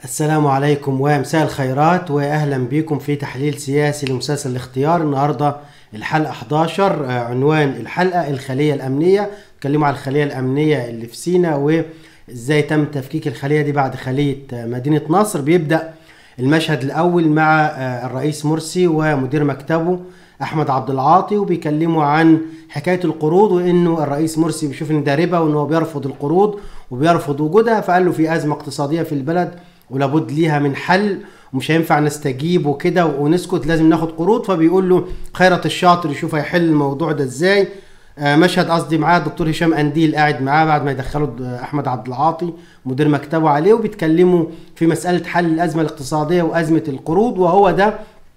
السلام عليكم ومساء الخيرات واهلا بكم في تحليل سياسي لمسلسل الاختيار النهارده الحلقه 11 آه، عنوان الحلقه الخليه الامنيه اتكلموا على الخليه الامنيه اللي في سينا وازاي تم تفكيك الخليه دي بعد خليه آه، مدينه نصر بيبدا المشهد الاول مع آه، الرئيس مرسي ومدير مكتبه احمد عبد العاطي وبيكلموا عن حكايه القروض وانه الرئيس مرسي بيشوف ان ده ربا وان هو بيرفض القروض وبيرفض وجودها فقال له في ازمه اقتصاديه في البلد ولابد ليها من حل ومش هينفع نستجيب وكده ونسكت لازم ناخد قروض فبيقول له خيرت الشاطر يشوف هيحل الموضوع ده ازاي آه، مشهد قصدي معاه الدكتور هشام انديل قاعد معاه بعد ما يدخلوا د- احمد عبد العاطي مدير مكتبه عليه وبيتكلموا في مساله حل الازمه الاقتصاديه وازمه القروض وهو ده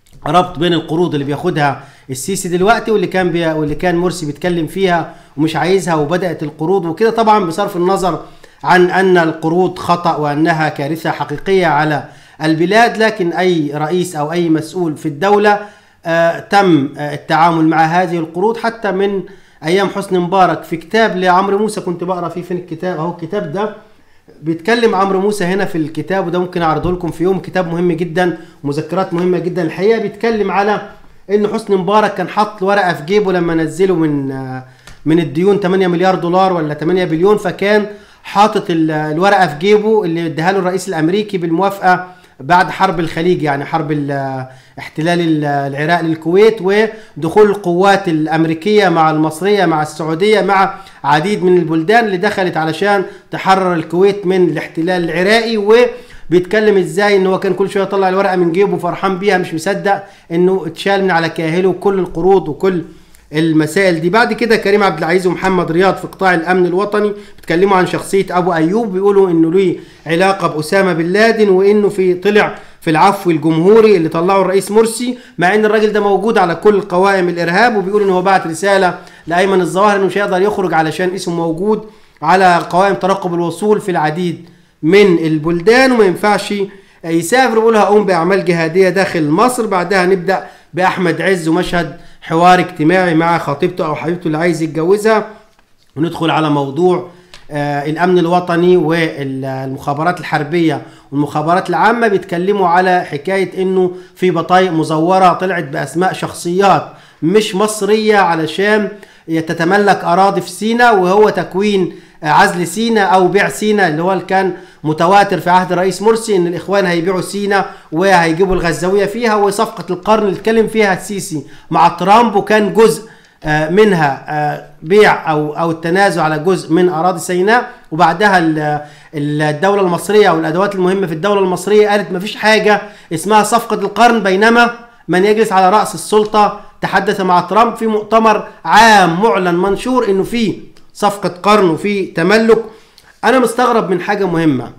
ربط بين القروض اللي بياخدها السيسي دلوقتي واللي كان بي... واللي كان مرسي بيتكلم فيها ومش عايزها وبدات القروض وكده طبعا بصرف النظر عن ان القروض خطا وانها كارثه حقيقيه على البلاد لكن اي رئيس او اي مسؤول في الدوله آه تم آه التعامل مع هذه القروض حتى من ايام حسني مبارك في كتاب لعمرو موسى كنت بقرا فيه فين الكتاب اهو الكتاب ده بيتكلم عمرو موسى هنا في الكتاب وده ممكن اعرضه لكم في يوم كتاب مهم جدا مذكرات مهمه جدا الحقيقه بيتكلم على ان حسني مبارك كان حاطط ورقه في جيبه لما نزله من آه، من الديون 8 مليار دولار ولا 8 بليون فكان حاطط ال- الورقه في جيبه اللي اداها له الرئيس الامريكي بالموافقه بعد حرب الخليج يعني حرب ال- احتلال ال- العراق للكويت ودخول القوات الامريكيه مع المصريه مع السعوديه مع عديد من البلدان اللي دخلت علشان تحرر الكويت من الاحتلال العراقي وبيتكلم ازاي ان هو كان كل شويه يطلع الورقه من جيبه فرحان بيها مش مصدق انه اتشال من على كاهله كل القروض وكل المسائل دي بعد كده كريم عبد العزيز ومحمد رياض في قطاع الامن الوطني بيتكلموا عن شخصيه ابو ايوب بيقولوا انه ليه علاقه باسامه بن لادن وانه في طلع في العفو الجمهوري اللي طلعه الرئيس مرسي مع ان الراجل ده موجود على كل قوائم الارهاب وبيقول ان هو بعت رساله لايمن الظواهر انه مش هيقدر يخرج علشان اسمه موجود على قوائم ترقب الوصول في العديد من البلدان وما ينفعش يسافر ويقول هقوم باعمال جهاديه داخل مصر بعدها نبدا باحمد عز ومشهد حوار اجتماعي مع خطيبته او حبيبته اللي عايز يتجوزها وندخل على موضوع آه، الامن الوطني والمخابرات الحربيه والمخابرات العامه بيتكلموا على حكايه انه في بطايق مزوره طلعت باسماء شخصيات مش مصريه علشان تتملك اراضي في سينا وهو تكوين آه، عزل سينا او بيع سينا اللي هو اللي كان متواتر في عهد الرئيس مرسي ان الاخوان هيبيعوا سينا وهيجيبوا الغزاويه فيها وصفقه القرن اللي اتكلم فيها السيسي مع ترامب وكان جزء آه، منها آه، بيع او او التنازل على جزء من اراضي سيناء وبعدها ال- ال- الدوله المصريه او الادوات المهمه في الدوله المصريه قالت مفيش حاجه اسمها صفقه القرن بينما من يجلس على راس السلطه تحدث مع ترامب في مؤتمر عام معلن منشور انه في صفقه قرن وفي تملك انا مستغرب من حاجه مهمه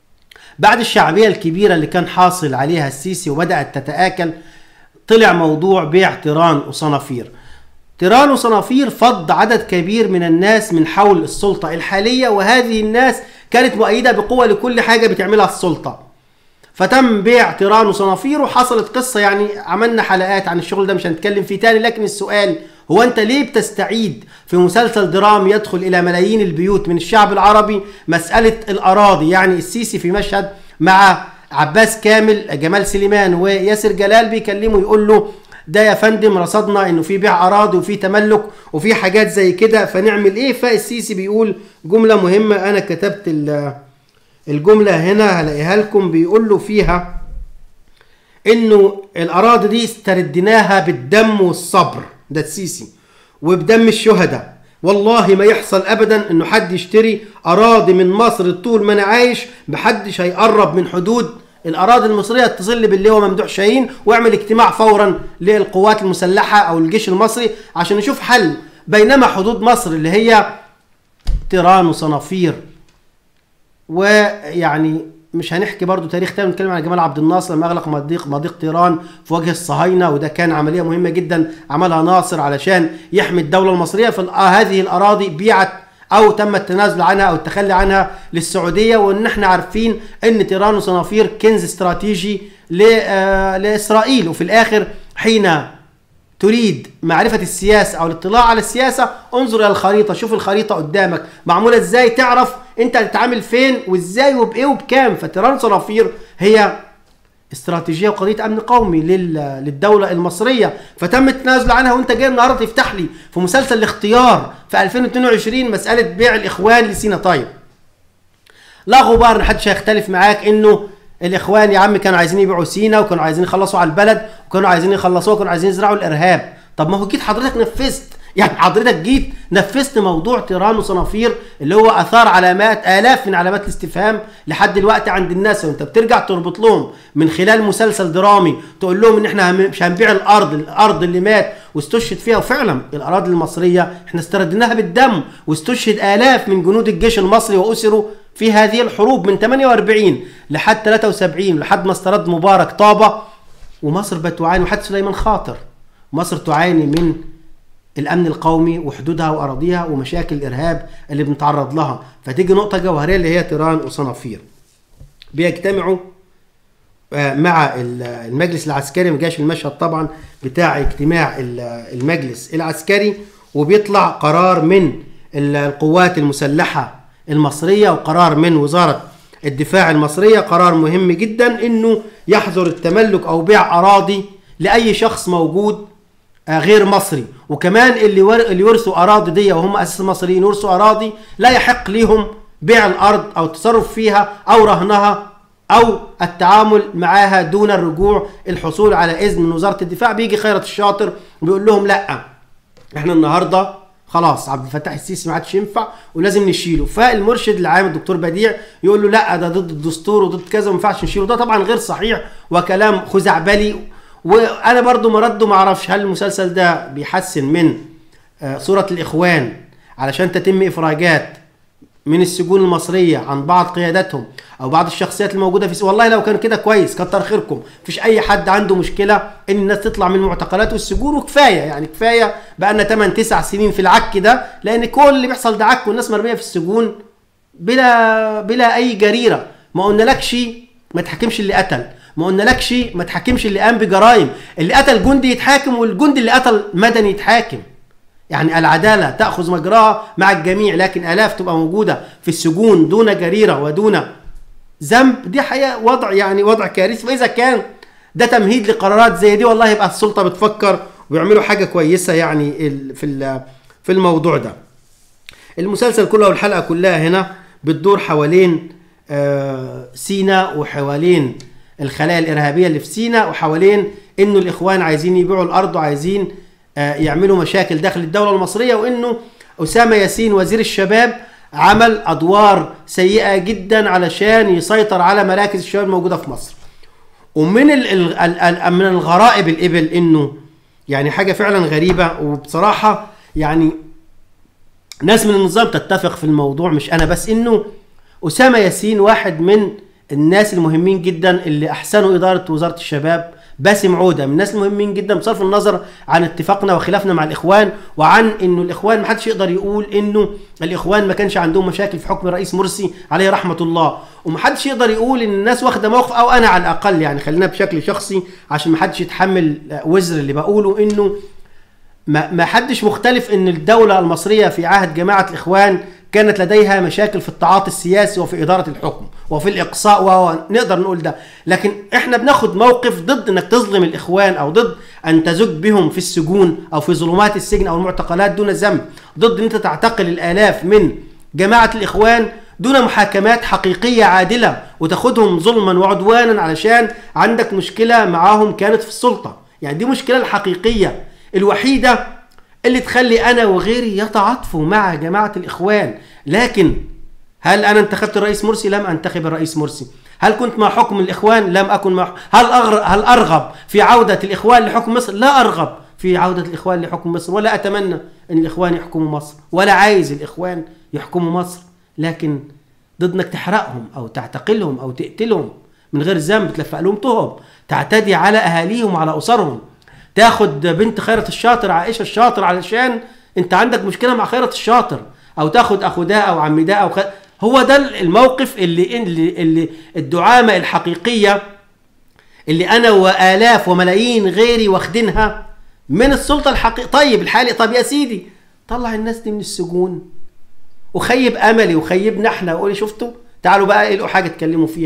بعد الشعبيه الكبيره اللي كان حاصل عليها السيسي وبدات تتاكل طلع موضوع بيع تيران وصنافير تيران وصنافير فض عدد كبير من الناس من حول السلطة الحالية وهذه الناس كانت مؤيدة بقوة لكل حاجة بتعملها السلطة فتم بيع تيران وصنافير وحصلت قصة يعني عملنا حلقات عن الشغل ده مش هنتكلم فيه تاني لكن السؤال هو انت ليه بتستعيد في مسلسل درامي يدخل الى ملايين البيوت من الشعب العربي مسألة الاراضي يعني السيسي في مشهد مع عباس كامل جمال سليمان وياسر جلال بيكلمه يقول له ده يا فندم رصدنا انه في بيع اراضي وفي تملك وفي حاجات زي كده فنعمل ايه فالسيسي بيقول جملة مهمة انا كتبت ال- الجملة هنا هلاقيها لكم بيقول له فيها انه الاراضي دي استرديناها بالدم والصبر ده السيسي وبدم الشهداء والله ما يحصل ابدا انه حد يشتري اراضي من مصر طول ما انا عايش محدش هيقرب من حدود الاراضي المصريه اتصل باللواء ممدوح شاهين واعمل اجتماع فورا للقوات المسلحه او الجيش المصري عشان نشوف حل بينما حدود مصر اللي هي تيران وصنافير ويعني مش هنحكي برضو تاريخ تاني نتكلم عن جمال عبد الناصر لما اغلق مضيق مضيق تيران في وجه الصهاينه وده كان عمليه مهمه جدا عملها ناصر علشان يحمي الدوله المصريه فهذه الاراضي بيعت او تم التنازل عنها او التخلي عنها للسعوديه وان احنا عارفين ان تيران وصنافير كنز استراتيجي ل- آه، لاسرائيل وفي الاخر حين تريد معرفة السياسة أو الاطلاع على السياسة انظر إلى الخريطة شوف الخريطة قدامك معمولة إزاي تعرف أنت هتتعامل فين وإزاي وبإيه وبكام فتيران صنافير هي استراتيجيه وقضيه امن قومي لل- للدوله المصريه فتم التنازل عنها وانت جاي النهارده تفتح لي في مسلسل الاختيار في 2022 مساله بيع الاخوان لسينا طيب لا غبار محدش هيختلف معاك انه الاخوان يا عم كانوا عايزين يبيعوا سينا وكانوا عايزين يخلصوا على البلد وكانوا عايزين يخلصوها وكانوا عايزين يزرعوا الارهاب طب ما هو جيت حضرتك نفذت يعني حضرتك جيت نفذت موضوع تيران وصنافير اللي هو اثار علامات الاف من علامات الاستفهام لحد دلوقتي عند الناس وانت بترجع تربط لهم من خلال مسلسل درامي تقول لهم ان احنا هم- مش هنبيع الارض الارض اللي مات واستشهد فيها وفعلا الاراضي المصريه احنا استردناها بالدم واستشهد الاف من جنود الجيش المصري واسروا في هذه الحروب من 48 لحد 73 لحد ما استرد مبارك طابه ومصر بتعاني وحتى سليمان خاطر مصر تعاني من الامن القومي وحدودها واراضيها ومشاكل الارهاب اللي بنتعرض لها فتيجي نقطه جوهريه اللي هي تيران وصنافير بيجتمعوا آه، مع ال- المجلس العسكري ما جاش المشهد طبعا بتاع اجتماع ال- المجلس العسكري وبيطلع قرار من ال- القوات المسلحه المصريه وقرار من وزاره الدفاع المصريه قرار مهم جدا انه يحظر التملك او بيع اراضي لاي شخص موجود آه، غير مصري وكمان اللي ور... اللي ورثوا اراضي دي وهم اساسا مصريين ورثوا اراضي لا يحق ليهم بيع الارض او التصرف فيها او رهنها او التعامل معاها دون الرجوع الحصول على اذن من وزاره الدفاع بيجي خيرت الشاطر بيقول لهم لا احنا النهارده خلاص عبد الفتاح السيسي ما عادش ينفع ولازم نشيله فالمرشد العام الدكتور بديع يقول له لا ده ضد الدستور وضد كذا وما ينفعش نشيله ده طبعا غير صحيح وكلام خزعبلي وانا برضو مرده ما اعرفش هل المسلسل ده بيحسن من آه، صوره الاخوان علشان تتم افراجات من السجون المصريه عن بعض قياداتهم او بعض الشخصيات الموجوده في س- والله لو كان كده كويس كتر خيركم مفيش اي حد عنده مشكله ان الناس تطلع من المعتقلات والسجون وكفايه يعني كفايه بقى لنا 8 9 سنين في العك ده لان كل اللي بيحصل ده عك والناس مرميه في السجون بلا بلا اي جريره ما قلنالكش ما تحاكمش اللي قتل ما قلنالكش ما تحاكمش اللي قام بجرائم اللي قتل جندي يتحاكم والجندي اللي قتل مدني يتحاكم يعني العداله تاخذ مجراها مع الجميع لكن الاف تبقى موجوده في السجون دون جريره ودون ذنب دي حقيقه وضع يعني وضع كارثي فاذا كان ده تمهيد لقرارات زي دي والله يبقى السلطه بتفكر ويعملوا حاجه كويسه يعني ال- في ال- في الموضوع ده المسلسل كله والحلقه كلها هنا بتدور حوالين آه، سينا وحوالين الخلايا الارهابيه اللي في سينا وحوالين انه الاخوان عايزين يبيعوا الارض وعايزين آه، يعملوا مشاكل داخل الدوله المصريه وانه اسامه ياسين وزير الشباب عمل ادوار سيئه جدا علشان يسيطر على مراكز الشباب الموجوده في مصر ومن ال ال ال ال من الغرائب الابل انه يعني حاجه فعلا غريبه وبصراحه يعني ناس من النظام تتفق في الموضوع مش انا بس انه اسامه ياسين واحد من الناس المهمين جدا اللي احسنوا اداره وزاره الشباب باسم عوده من الناس المهمين جدا بصرف النظر عن اتفاقنا وخلافنا مع الاخوان وعن انه الاخوان ما حدش يقدر يقول انه الاخوان ما كانش عندهم مشاكل في حكم الرئيس مرسي عليه رحمه الله وما حدش يقدر يقول ان الناس واخده موقف او انا على الاقل يعني خلينا بشكل شخصي عشان ما حدش يتحمل وزر اللي بقوله انه ما ما حدش مختلف ان الدولة المصرية في عهد جماعة الاخوان كانت لديها مشاكل في التعاطي السياسي وفي ادارة الحكم وفي الاقصاء ونقدر نقول ده لكن احنا بناخد موقف ضد انك تظلم الاخوان او ضد ان تزج بهم في السجون او في ظلمات السجن او المعتقلات دون ذنب ضد ان انت تعتقل الالاف من جماعة الاخوان دون محاكمات حقيقية عادلة وتاخدهم ظلما وعدوانا علشان عندك مشكلة معاهم كانت في السلطة يعني دي مشكلة الحقيقية الوحيدة اللي تخلي أنا وغيري يتعاطفوا مع جماعة الإخوان لكن هل أنا انتخبت الرئيس مرسي؟ لم أنتخب الرئيس مرسي هل كنت مع حكم الإخوان؟ لم أكن مع هل أغر... هل أرغب في عودة الإخوان لحكم مصر؟ لا أرغب في عودة الإخوان لحكم مصر ولا أتمنى أن الإخوان يحكموا مصر ولا عايز الإخوان يحكموا مصر لكن ضد انك تحرقهم او تعتقلهم او تقتلهم من غير ذنب تلفق لهم تهم تعتدي على اهاليهم وعلى اسرهم تاخد بنت خيرة الشاطر عائشة الشاطر علشان انت عندك مشكلة مع خيرة الشاطر او تاخد اخو ده او عم ده او خ... هو ده الموقف اللي اللي, اللي الدعامة الحقيقية اللي انا والاف وملايين غيري واخدينها من السلطة الحقيقية طيب الحالي طب يا سيدي طلع الناس دي من السجون وخيب املي وخيبنا احنا وقولي شفتوا تعالوا بقى القوا حاجه تكلموا فيها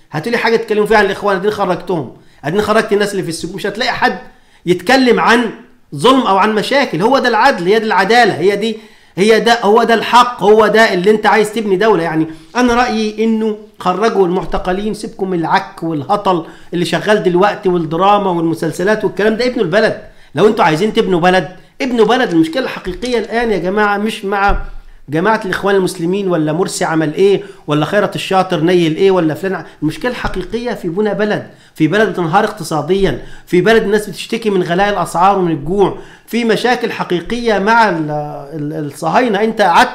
هاتوا لي حاجه تتكلموا فيها عن الاخوان اديني خرجتهم اديني خرجت الناس اللي في السجون مش هتلاقي حد يتكلم عن ظلم او عن مشاكل هو ده العدل هي دي العداله هي دي هي ده هو ده الحق هو ده اللي انت عايز تبني دوله يعني انا رايي انه خرجوا المعتقلين سيبكم من العك والهطل اللي شغال دلوقتي والدراما والمسلسلات والكلام ده ابنوا البلد لو انتوا عايزين تبنوا بلد ابنوا بلد المشكله الحقيقيه الان يا جماعه مش مع جماعه الاخوان المسلمين ولا مرسي عمل ايه ولا خيرت الشاطر نيل ايه ولا فلان المشكله الحقيقيه في بنى بلد في بلد بتنهار اقتصاديا في بلد الناس بتشتكي من غلاء الاسعار ومن الجوع في مشاكل حقيقيه مع ال- ال- الصهاينه انت قعدت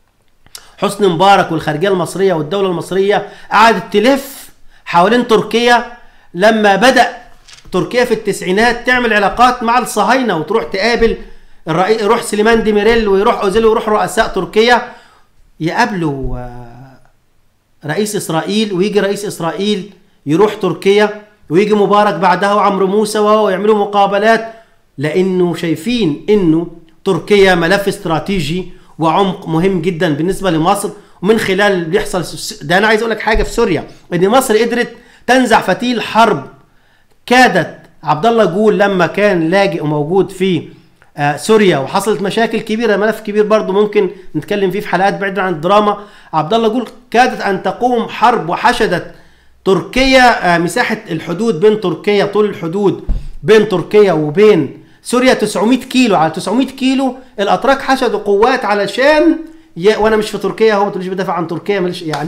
حسني مبارك والخارجيه المصريه والدوله المصريه قعدت تلف حوالين تركيا لما بدا تركيا في التسعينات تعمل علاقات مع الصهاينه وتروح تقابل الرئيس يروح سليمان ديميريل ويروح اوزيل ويروح رؤساء تركيا يقابلوا آه، رئيس اسرائيل ويجي رئيس اسرائيل يروح تركيا ويجي مبارك بعدها وعمرو موسى وهو يعملوا مقابلات لانه شايفين انه تركيا ملف استراتيجي وعمق مهم جدا بالنسبه لمصر ومن خلال اللي بيحصل ده انا عايز اقول لك حاجه في سوريا ان مصر قدرت تنزع فتيل حرب كادت عبد الله جول لما كان لاجئ وموجود في آه، سوريا وحصلت مشاكل كبيره ملف كبير برضو ممكن نتكلم فيه في حلقات بعيده عن الدراما عبد الله جول كادت ان تقوم حرب وحشدت تركيا آه، مساحه الحدود بين تركيا طول الحدود بين تركيا وبين سوريا 900 كيلو على 900 كيلو الاتراك حشدوا قوات علشان ي... وانا مش في تركيا هو ما تقوليش بدافع عن تركيا ماليش يعني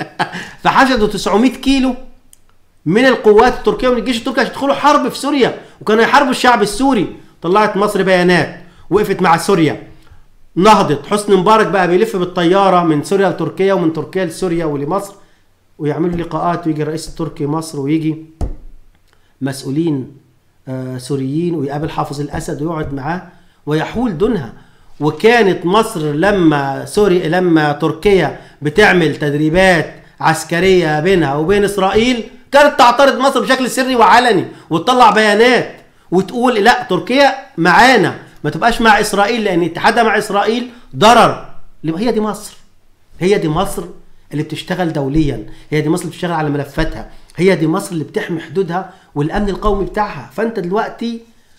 فحشدوا 900 كيلو من القوات التركيه ومن الجيش التركي عشان يدخلوا حرب في سوريا وكانوا يحاربوا الشعب السوري طلعت مصر بيانات وقفت مع سوريا نهضت حسني مبارك بقى بيلف بالطياره من سوريا لتركيا ومن تركيا لسوريا ولمصر ويعملوا لقاءات ويجي الرئيس التركي مصر ويجي مسؤولين آه، سوريين ويقابل حافظ الاسد ويقعد معاه ويحول دونها وكانت مصر لما سوري لما تركيا بتعمل تدريبات عسكريه بينها وبين اسرائيل كانت تعترض مصر بشكل سري وعلني وتطلع بيانات وتقول لا تركيا معانا ما تبقاش مع اسرائيل لان اتحادها مع اسرائيل ضرر هي دي مصر هي دي مصر اللي بتشتغل دوليا هي دي مصر اللي بتشتغل على ملفاتها هي دي مصر اللي بتحمي حدودها والامن القومي بتاعها فانت دلوقتي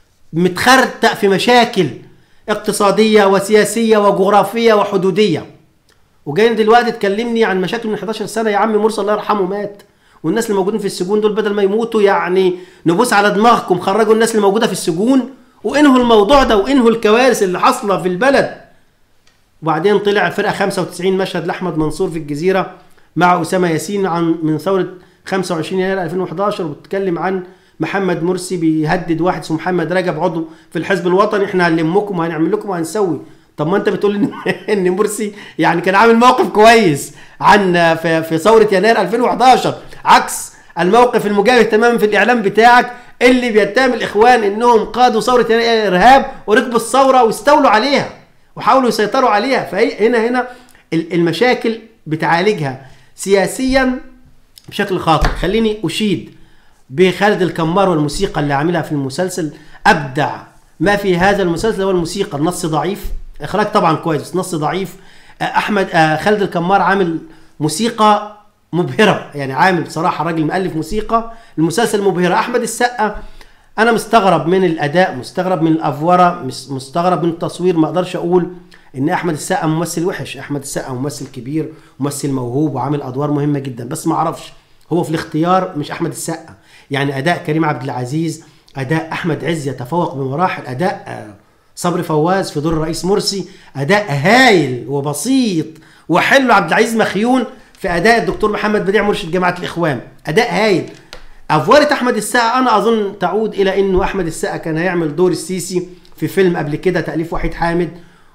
متخرتق في مشاكل اقتصاديه وسياسيه وجغرافيه وحدوديه وجاي دلوقتي تكلمني عن مشاكل من 11 سنه يا عم مرسي الله يرحمه مات والناس اللي موجودين في السجون دول بدل ما يموتوا يعني نبوس على دماغكم خرجوا الناس اللي موجوده في السجون وانهوا الموضوع ده وانهوا الكوارث اللي حاصله في البلد وبعدين طلع فرقه 95 مشهد لاحمد منصور في الجزيره مع اسامه ياسين عن من ثوره 25 يناير 2011 وبتتكلم عن محمد مرسي بيهدد واحد اسمه محمد رجب عضو في الحزب الوطني احنا هنلمكم وهنعمل لكم وهنسوي طب ما انت بتقول ان ان مرسي يعني كان عامل موقف كويس عن في, في ثوره يناير 2011 عكس الموقف المجابه تماما في الاعلام بتاعك اللي بيتهم الاخوان انهم قادوا ثوره يناير ارهاب وركبوا الثوره واستولوا عليها وحاولوا يسيطروا عليها فهي هنا هنا ال- المشاكل بتعالجها سياسيا بشكل خاطئ خليني اشيد بخالد الكمار والموسيقى اللي عاملها في المسلسل ابدع ما في هذا المسلسل هو الموسيقى النص ضعيف اخراج طبعا كويس بس نص ضعيف آه، احمد آه، خالد الكمار عامل موسيقى مبهره يعني عامل بصراحه راجل مؤلف موسيقى المسلسل مبهره احمد السقا انا مستغرب من الاداء مستغرب من الافوره مس- مستغرب من التصوير ما اقدرش اقول ان احمد السقا ممثل وحش احمد السقا ممثل كبير ممثل موهوب وعامل ادوار مهمه جدا بس ما اعرفش هو في الاختيار مش احمد السقا يعني اداء كريم عبد العزيز اداء احمد عز يتفوق بمراحل اداء آه، صبري فواز في دور الرئيس مرسي اداء هايل وبسيط وحلو عبد العزيز مخيون في اداء الدكتور محمد بديع مرشد جماعه الاخوان اداء هايل افواره احمد السقا انا اظن تعود الى انه احمد السقا كان هيعمل دور السيسي في فيلم قبل كده تاليف وحيد حامد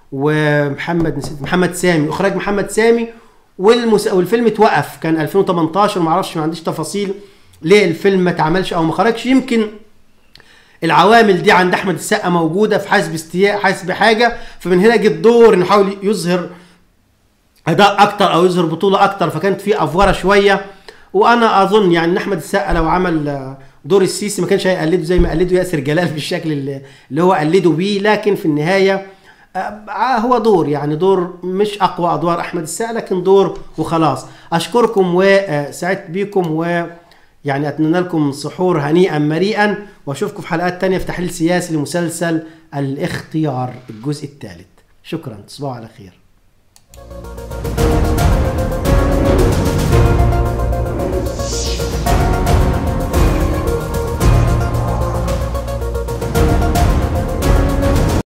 ومحمد نسيت محمد سامي اخراج محمد سامي والمس... والفيلم اتوقف كان 2018 ما اعرفش ما عنديش تفاصيل ليه الفيلم ما اتعملش او ما خرجش يمكن العوامل دي عند احمد السقا موجوده في حسب استياء حسب حاجه فمن هنا جه الدور انه يحاول يظهر اداء اكتر او يظهر بطوله اكتر فكانت في افوره شويه وانا اظن يعني ان احمد السقا لو عمل آه، دور السيسي ما كانش هيقلده زي ما قلده ياسر جلال بالشكل اللي, اللي هو قلده بيه لكن في النهايه آه، هو دور يعني دور مش اقوى ادوار احمد السقا لكن دور وخلاص اشكركم وسعدت بيكم و يعني اتمنى لكم سحور هنيئا مريئا واشوفكم في حلقات تانية في تحليل سياسي لمسلسل الاختيار الجزء الثالث شكرا تصبحوا على خير